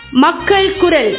மக்கள் குரல்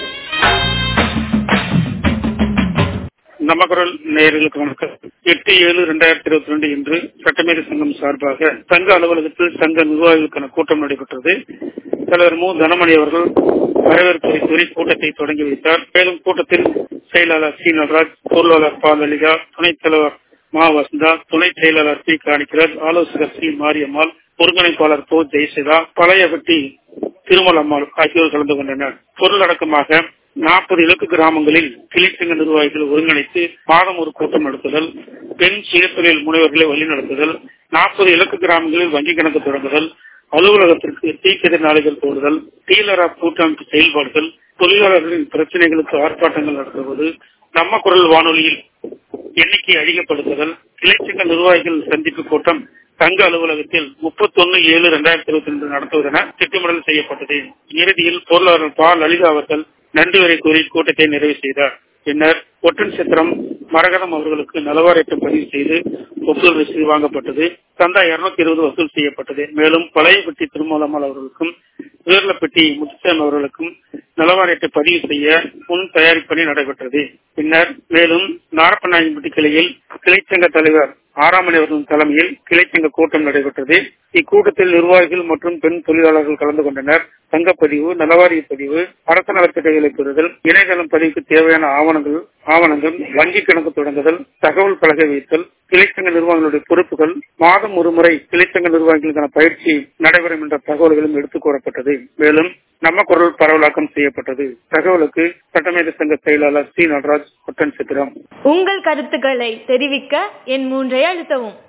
நம்ம குரல் நேயர்களுக்கு வணக்கம் எட்டு ஏழு இரண்டாயிரத்தி இருபத்தி ரெண்டு இன்று சட்டமேதை சங்கம் சார்பாக சங்க அலுவலகத்தில் சங்க நிர்வாகிகளுக்கான கூட்டம் நடைபெற்றது தலைவர் மு தனமணி அவர்கள் வரவேற்புரை கூறி கூட்டத்தை தொடங்கி வைத்தார் மேலும் கூட்டத்தில் செயலாளர் சி நடராஜ் பொருளாளர் பா லலிதா துணைத் தலைவர் மா வசந்தா துணை செயலாளர் பி காணிக்கராஜ் ஆலோசகர் சி மாரியம்மாள் ஒருங்கிணைப்பாளர் போ ஜெயசிதா பழையபட்டி திருமலம்மாள் ஆகியோர் கலந்து கொண்டனர் பொருளடக்கமாக நாற்பது இலக்கு கிராமங்களில் கிளைச்சங்க நிர்வாகிகள் ஒருங்கிணைத்து மாதம் ஒரு கூட்டம் நடத்துதல் பெண் சுயதொழில் முனைவர்களை வழிநடத்துதல் நாற்பது இலக்கு கிராமங்களில் வங்கி கணக்கு தொடங்குதல் அலுவலகத்திற்கு தீக்கதிர் நாளிதழ் போடுதல் டீலர் ஆப் கூட்டமைப்பு செயல்பாடுகள் தொழிலாளர்களின் பிரச்சனைகளுக்கு ஆர்ப்பாட்டங்கள் நடத்துவது நம்ம குரல் வானொலியில் எண்ணிக்கை அதிகப்படுத்துதல் கிளைச்சங்க நிர்வாகிகள் சந்திப்பு கூட்டம் தங்க அலுவலகத்தில் முப்பத்தொன்னு ஏழு இரண்டாயிரத்தி இருபத்தி ரெண்டு நடத்துவதென திட்டமிடல் செய்யப்பட்டது இறுதியில் பொருளாளர் பா லலிதா அவர்கள் நன்றி வரை கூறி கூட்டத்தை நிறைவு செய்தார் பின்னர் ஒட்டன் சித்திரம் மரகதம் அவர்களுக்கு நலவாரியத்தை பதிவு செய்து வசூல் ரசீது வாங்கப்பட்டது சந்தா இருநூத்தி இருபது வசூல் செய்யப்பட்டது மேலும் பழையப்பட்டி திருமலம்மாள் அவர்களுக்கும் உயர்லப்பட்டி முத்துசாமி அவர்களுக்கும் நலவாரியத்தை பதிவு செய்ய முன் தயாரிப்பணி நடைபெற்றது பின்னர் மேலும் நாரப்பநாயகம்பட்டி கிளையில் கிளைச்சங்க தலைவர் ஆறாமணி அவர்களின் தலைமையில் கிளைச்சங்க கூட்டம் நடைபெற்றது இக்கூட்டத்தில் நிர்வாகிகள் மற்றும் பெண் தொழிலாளர்கள் கலந்து கொண்டனர் தங்கப்பதிவு நலவாரிய பதிவு அரசு நலத்திட்டங்களை பெறுதல் இணையதளம் பதிவுக்கு தேவையான ஆவணங்கள் ஆவணங்கள் வங்கி கணக்கு தொடங்குதல் தகவல் பலகை வைத்தல் கிளைச்சங்க நிர்வாகிகளுடைய பொறுப்புகள் மாதம் ஒருமுறை கிளைச்சங்க நிர்வாகிகளுக்கான பயிற்சி நடைபெறும் என்ற தகவல்களும் எடுத்துக் கூறப்பட்டது மேலும் நம்ம குரல் பரவலாக்கம் செய்யப்பட்டது தகவலுக்கு சட்டமேத சங்க செயலாளர் சி நடராஜ் ஒட்டன் சித்திரம் உங்கள் கருத்துக்களை தெரிவிக்க என் மூன்றை அழுத்தவும்